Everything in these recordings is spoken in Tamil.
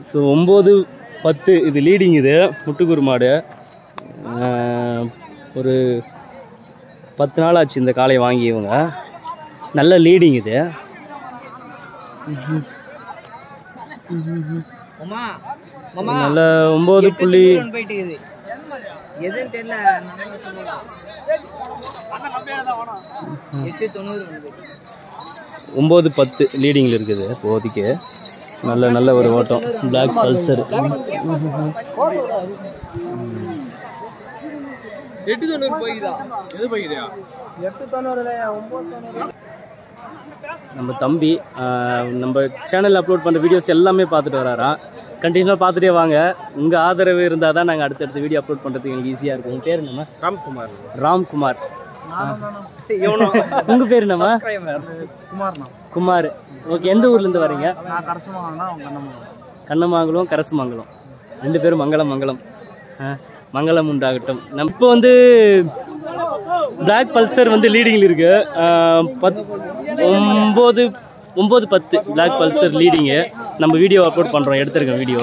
ஸோ ஒம்பது பத்து இது லீடிங் இது முட்டுக்கூர் மாடு ஆஹ், ஒரு பத்து நாள் ஆச்சு இந்த காளையை வாங்கி இவங்க நல்ல லீடிங் இது மாமா மாமா நல்ல ஒம்பது எட்டு புள்ளி தொண்ணூறு போயிட்டு இருக்குது எதுன்னு தெரியல நம்ம சொல்லுவோம். எட்டு தொண்ணூறு வந்து ஒம்பது பத்து லீடிங்கில் இருக்குது இப்போதைக்கு நல்ல நல்ல ஒரு ஓட்டம் பிளாக் பல்சர் எட்டு தொண்ணூறு போய்க்குதா எது போய்க்குதா நம்ம தம்பி ஆஹ், நம்ம சேனலில் அப்லோட் பண்ணுற வீடியோஸ் எல்லாமே பார்த்துட்டு வராராம் கண்டினியூவாக பார்த்துட்டே வாங்க உங்கள் ஆதரவு இருந்தால் தான் நாங்கள் அடுத்தடுத்த வீடியோ அப்லோட் பண்ணுறதுக்கு எங்களுக்கு ஈஸியாக இருக்கும் உங்கள் பேர் என்னம்மா ராம்குமார் ராம்குமார் உங்கள் பேர் என்னம்மா குமார்ண்ணா குமார் ஓகே எந்த ஊர்லேருந்து வரீங்க நான் கரசமாகனா அவங்க அண்ணன் கண்ணமங்கலம் கரசுமங்கலம் ரெண்டு பேரும் மங்களம் மங்களம் ஆ, மங்களம் உண்டாகட்டும் நம்ம இப்போ வந்து பிளாக் பல்சர் வந்து லீடிங்கில் இருக்கு ஆ, பத் ஒம்பது ஒம்பது பத்து பிளாக் பல்சர் லீடிங்கு நம்ம வீடியோ அப்லோட் பண்ணுறோம் எடுத்திருக்கோம் வீடியோ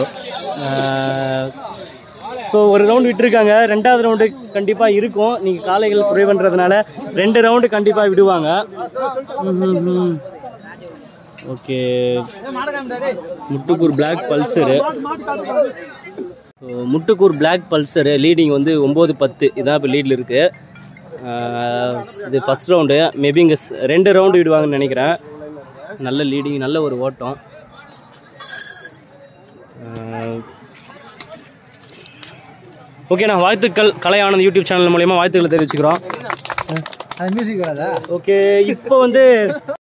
ஸோ ஒரு ரவுண்டு விட்டுருக்காங்க ரெண்டாவது ரவுண்டு கண்டிப்பாக இருக்கும் நீங்கள் காளைகள் குறைவுன்றதுனால ரெண்டு ரவுண்டு கண்டிப்பாக விடுவாங்க okay Muttukur black Pulsar Muttukur black Pulsar leading வந்து ஒம்பது பத்து இதான் இப்போ லீடில் இருக்குது இது ஃபஸ்ட் ரவுண்டு மேபி இங்கே ரெண்டு ரவுண்டு விடுவாங்கன்னு நினைக்கிறேன் நல்ல லீடிங் நல்ல ஒரு ஓட்டம் ஓகேண்ணா வாழ்த்துக்கள் கலை ஆனந்த் யூடியூப் சேனல் மூலயமா வாழ்த்துக்களை தெரிவிச்சுக்கிறோம் அது மியூசிக் வராதா ஓகே இப்போ வந்து